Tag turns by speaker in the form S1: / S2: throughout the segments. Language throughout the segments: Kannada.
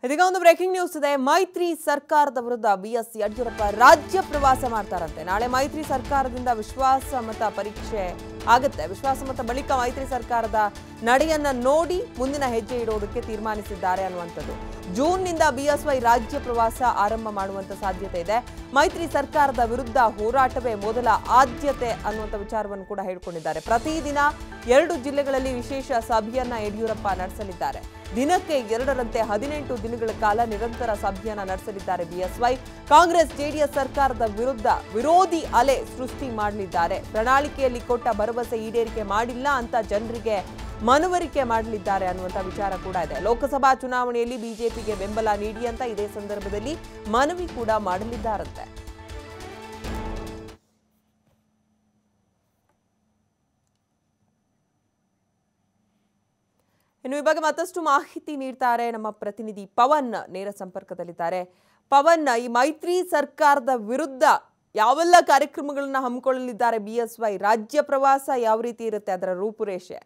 S1: ಇದೀಗ ಒಂದು ಬ್ರೇಕಿಂಗ್ ನ್ಯೂಸ್ ಇದೆ ಮೈತ್ರಿ ಸರ್ಕಾರದ ವಿರುದ್ಧ ಬಿ ಎಸ್ ಯಡಿಯೂರಪ್ಪ ರಾಜ್ಯ ಪ್ರವಾಸ ಮಾಡ್ತಾರಂತೆ ನಾಳೆ ಮೈತ್ರಿ ಸರ್ಕಾರದಿಂದ ವಿಶ್ವಾಸ ಮತ ಪರೀಕ್ಷೆ ಆಗುತ್ತೆ ವಿಶ್ವಾಸ ಮತ ಬಳಿಕ ಮೈತ್ರಿ ಸರ್ಕಾರದ ನಡೆಯನ್ನ ನೋಡಿ ಮುಂದಿನ ಹೆಜ್ಜೆ ಇಡೋದಕ್ಕೆ ತೀರ್ಮಾನಿಸಿದ್ದಾರೆ ಅನ್ನುವಂಥದ್ದು ಜೂನ್ನಿಂದ ಬಿಎಸ್ವೈ ರಾಜ್ಯ ಪ್ರವಾಸ ಆರಂಭ ಮಾಡುವಂತ ಸಾಧ್ಯತೆ ಇದೆ ಮೈತ್ರಿ ಸರ್ಕಾರದ ವಿರುದ್ಧ ಹೋರಾಟವೇ ಮೊದಲ ಆದ್ಯತೆ ಅನ್ನುವಂಥ ವಿಚಾರವನ್ನು ಕೂಡ ಹೇಳ್ಕೊಂಡಿದ್ದಾರೆ ಪ್ರತಿದಿನ ಎರಡು ಜಿಲ್ಲೆಗಳಲ್ಲಿ ವಿಶೇಷ ಸಭೆಯನ್ನ ಯಡಿಯೂರಪ್ಪ ನಡೆಸಲಿದ್ದಾರೆ ದಿನಕ್ಕೆ ಎರಡರಂತೆ ಹದಿನೆಂಟು ದಿನಗಳ ಕಾಲ ನಿರಂತರ ಸಭೆಯನ್ನ ನಡೆಸಲಿದ್ದಾರೆ ಬಿಎಸ್ವೈ ಕಾಂಗ್ರೆಸ್ ಜೆಡಿಎಸ್ ಸರ್ಕಾರದ ವಿರುದ್ಧ ವಿರೋಧಿ ಅಲೆ ಸೃಷ್ಟಿ ಮಾಡಲಿದ್ದಾರೆ ಪ್ರಣಾಳಿಕೆಯಲ್ಲಿ ಕೊಟ್ಟ ಭರವಸೆ ಈಡೇರಿಕೆ ಮಾಡಿಲ್ಲ ಅಂತ ಜನರಿಗೆ ಮನವರಿಕೆ ಮಾಡಲಿದ್ದಾರೆ ಅನ್ನುವಂಥ ವಿಚಾರ ಕೂಡ ಇದೆ ಲೋಕಸಭಾ ಚುನಾವಣೆಯಲ್ಲಿ ಬಿಜೆಪಿಗೆ ಬೆಂಬಲ ನೀಡಿ ಅಂತ ಇದೇ ಸಂದರ್ಭದಲ್ಲಿ ಮನವಿ ಕೂಡ ಮಾಡಲಿದ್ದಾರಂತೆ ಇನ್ನು ಈ ಬಗ್ಗೆ ಮತ್ತಷ್ಟು ಮಾಹಿತಿ ನೀಡ್ತಾರೆ ನಮ್ಮ ಪ್ರತಿನಿಧಿ ಪವನ್ ನೇರ ಸಂಪರ್ಕದಲ್ಲಿದ್ದಾರೆ ಪವನ್ ಈ ಮೈತ್ರಿ ಸರ್ಕಾರದ ವಿರುದ್ಧ ಯಾವೆಲ್ಲ ಕಾರ್ಯಕ್ರಮಗಳನ್ನ ಹಮ್ಮಿಕೊಳ್ಳಲಿದ್ದಾರೆ ಬಿಎಸ್ವೈ ರಾಜ್ಯ ಪ್ರವಾಸ ಯಾವ ರೀತಿ ಇರುತ್ತೆ ಅದರ ರೂಪುರೇಷೆ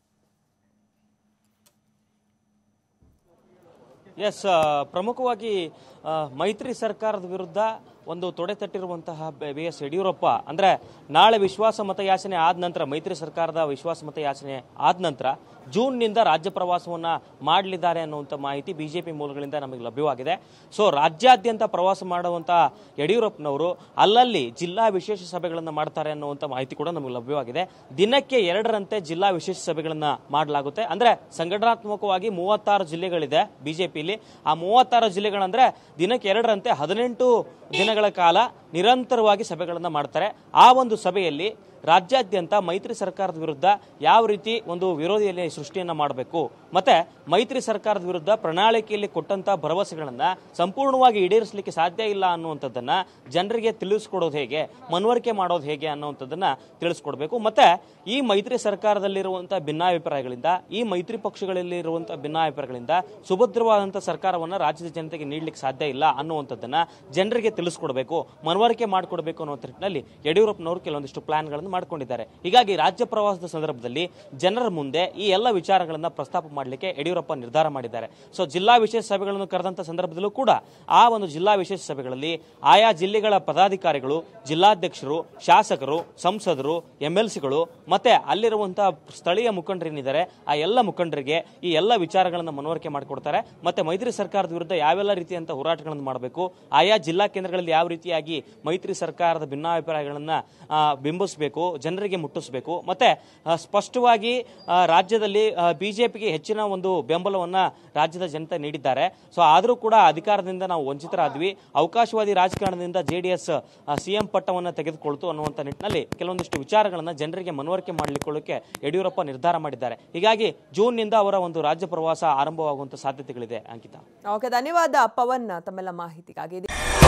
S2: ಎಸ್ ಪ್ರಮುಖವಾಗಿ ಆ, ಮೈತ್ರಿ ಸರ್ಕಾರದ ವಿರುದ್ಧ ಒಂದು ತೊಡೆ ತಟ್ಟಿರುವಂತಹ ಬಿ ಎಸ್ ಯಡಿಯೂರಪ್ಪ ಅಂದ್ರೆ ನಾಳೆ ವಿಶ್ವಾಸ ಮತಯಾಚನೆ ಆದ ನಂತರ ಮೈತ್ರಿ ಸರ್ಕಾರದ ವಿಶ್ವಾಸ ಮತಯಾಚನೆ ಆದ ನಂತರ ಜೂನ್ನಿಂದ ರಾಜ್ಯ ಪ್ರವಾಸವನ್ನ ಮಾಡಲಿದ್ದಾರೆ ಅನ್ನುವಂಥ ಮಾಹಿತಿ ಬಿಜೆಪಿ ಮೂಲಗಳಿಂದ ನಮಗೆ ಲಭ್ಯವಾಗಿದೆ ಸೊ ರಾಜ್ಯಾದ್ಯಂತ ಪ್ರವಾಸ ಮಾಡುವಂತ ಯಡಿಯೂರಪ್ಪನವರು ಅಲ್ಲಲ್ಲಿ ಜಿಲ್ಲಾ ವಿಶೇಷ ಸಭೆಗಳನ್ನು ಮಾಡ್ತಾರೆ ಅನ್ನುವಂಥ ಮಾಹಿತಿ ಕೂಡ ನಮಗೆ ಲಭ್ಯವಾಗಿದೆ ದಿನಕ್ಕೆ ಎರಡರಂತೆ ಜಿಲ್ಲಾ ವಿಶೇಷ ಸಭೆಗಳನ್ನ ಮಾಡಲಾಗುತ್ತೆ ಅಂದ್ರೆ ಸಂಘಟನಾತ್ಮಕವಾಗಿ ಮೂವತ್ತಾರು ಜಿಲ್ಲೆಗಳಿದೆ ಬಿಜೆಪಿಲಿ ಆ ಮೂವತ್ತಾರು ಜಿಲ್ಲೆಗಳಂದ್ರೆ ದಿನಕ್ಕೆ ಎರಡರಂತೆ ಹದಿನೆಂಟು ದಿನಗಳ ಕಾಲ ನಿರಂತರವಾಗಿ ಸಭೆಗಳನ್ನ ಮಾಡ್ತಾರೆ ಆ ಒಂದು ಸಭೆಯಲ್ಲಿ ರಾಜ್ಯಾದ್ಯಂತ ಮೈತ್ರಿ ಸರ್ಕಾರದ ವಿರುದ್ಧ ಯಾವ ರೀತಿ ಒಂದು ವಿರೋಧಿಯಲ್ಲಿ ಸೃಷ್ಟಿಯನ್ನ ಮಾಡಬೇಕು ಮತ್ತೆ ಮೈತ್ರಿ ಸರ್ಕಾರದ ವಿರುದ್ಧ ಪ್ರಣಾಳಿಕೆಯಲ್ಲಿ ಕೊಟ್ಟಂತ ಭರವಸೆಗಳನ್ನ ಸಂಪೂರ್ಣವಾಗಿ ಈಡೇರಿಸಲಿಕ್ಕೆ ಸಾಧ್ಯ ಇಲ್ಲ ಅನ್ನುವಂಥದ್ದನ್ನ ಜನರಿಗೆ ತಿಳಿಸ್ಕೊಡೋದು ಹೇಗೆ ಮನವರಿಕೆ ಮಾಡೋದು ಹೇಗೆ ಅನ್ನುವಂಥದ್ದನ್ನ ತಿಳಿಸ್ಕೊಡ್ಬೇಕು ಮತ್ತೆ ಈ ಮೈತ್ರಿ ಸರ್ಕಾರದಲ್ಲಿರುವಂತಹ ಭಿನ್ನಾಭಿಪ್ರಾಯಗಳಿಂದ ಈ ಮೈತ್ರಿ ಪಕ್ಷಗಳಲ್ಲಿ ಇರುವಂತಹ ಭಿನ್ನಾಭಿಪ್ರಾಯಗಳಿಂದ ಸುಭದ್ರವಾದಂತಹ ಸರ್ಕಾರವನ್ನ ರಾಜ್ಯದ ಜನತೆಗೆ ನೀಡಲಿಕ್ಕೆ ಸಾಧ್ಯ ಇಲ್ಲ ಅನ್ನುವಂಥದ್ದನ್ನ ಜನರಿಗೆ ತಿಳಿಸ್ಕೊಡ್ಬೇಕು ಮನವರಿಕೆ ಮಾಡಿಕೊಡ್ಬೇಕು ಅನ್ನೋ ನಿಟ್ಟಿನಲ್ಲಿ ಯಡಿಯೂರಪ್ಪನವರು ಕೆಲವೊಂದಿಷ್ಟು ಪ್ಲಾನ್ಗಳನ್ನು ಮಾಡ್ಕೊಂಡಿದ್ದಾರೆ ಹೀಗಾಗಿ ರಾಜ್ಯ ಪ್ರವಾಸದ ಸಂದರ್ಭದಲ್ಲಿ ಜನರ ಮುಂದೆ ಈ ಎಲ್ಲ ವಿಚಾರಗಳನ್ನ ಪ್ರಸ್ತಾಪ ಮಾಡಲಿಕ್ಕೆ ಯಡಿಯೂರಪ್ಪ ನಿರ್ಧಾರ ಮಾಡಿದ್ದಾರೆ ಸೊ ಜಿಲ್ಲಾ ವಿಶೇಷ ಸಭೆಗಳನ್ನು ಕರೆದಂತ ಸಂದರ್ಭದಲ್ಲೂ ಕೂಡ ಆ ಒಂದು ಜಿಲ್ಲಾ ವಿಶೇಷ ಸಭೆಗಳಲ್ಲಿ ಆಯಾ ಜಿಲ್ಲೆಗಳ ಪದಾಧಿಕಾರಿಗಳು ಜಿಲ್ಲಾಧ್ಯಕ್ಷರು ಶಾಸಕರು ಸಂಸದರು ಎಂ ಎಲ್ ಸಿಗಳು ಮತ್ತೆ ಅಲ್ಲಿರುವಂತಹ ಸ್ಥಳೀಯ ಮುಖಂಡರೇನಿದ್ದಾರೆ ಆ ಎಲ್ಲ ಮುಖಂಡರಿಗೆ ಈ ಎಲ್ಲ ವಿಚಾರಗಳನ್ನು ಮನವರಿಕೆ ಮಾಡಿಕೊಡ್ತಾರೆ ಮತ್ತೆ ಮೈತ್ರಿ ಸರ್ಕಾರದ ವಿರುದ್ಧ ಯಾವೆಲ್ಲ ರೀತಿಯಂತ ಹೋರಾಟಗಳನ್ನು ಮಾಡಬೇಕು ಆಯಾ ಜಿಲ್ಲಾ ಕೇಂದ್ರಗಳಲ್ಲಿ ಯಾವ ರೀತಿಯಾಗಿ ಮೈತ್ರಿ ಸರ್ಕಾರದ ಭಿನ್ನಾಭಿಪ್ರಾಯಗಳನ್ನ ಆ, ಬಿಂಬಿಸಬೇಕು ಜನರಿಗೆ ಮುಟ್ಟಿಸಬೇಕು ಮತ್ತೆ ಆ, ಸ್ಪಷ್ಟವಾಗಿ ಆ, ರಾಜ್ಯದಲ್ಲಿ ಬಿಜೆಪಿಗೆ ಹೆಚ್ಚಿನ ಒಂದು ಬೆಂಬಲವನ್ನ ರಾಜ್ಯದ ಜನತೆ ನೀಡಿದ್ದಾರೆ ಸೊ ಆದರೂ ಕೂಡ ಅಧಿಕಾರದಿಂದ ನಾವು ವಂಚಿತರಾದ್ವಿ ಅವಕಾಶವಾದಿ ರಾಜಕಾರಣದಿಂದ ಜೆಡಿಎಸ್ ಸಿಎಂ ಪಟ್ಟವನ್ನ ತೆಗೆದುಕೊಳ್ತು ಅನ್ನುವಂಥ ನಿಟ್ಟಿನಲ್ಲಿ ಕೆಲವೊಂದಿಷ್ಟು ವಿಚಾರಗಳನ್ನ ಜನರಿಗೆ ಮನವರಿಕೆ ಮಾಡಲಿಕ್ಕೆ ಯಡಿಯೂರಪ್ಪ ನಿರ್ಧಾರ ಮಾಡಿದ್ದಾರೆ ಹೀಗಾಗಿ ಜೂನ್ನಿಂದ ಅವರ ಒಂದು ರಾಜ್ಯ ಪ್ರವಾಸ ಆರಂಭವಾಗುವಂತ ಸಾಧ್ಯತೆಗಳಿದೆ ಅಂಕಿತಾ
S1: ಓಕೆ ಧನ್ಯವಾದ ಪವನ್ ತಮ್ಮೆಲ್ಲ ಮಾಹಿತಿಗಾಗಿ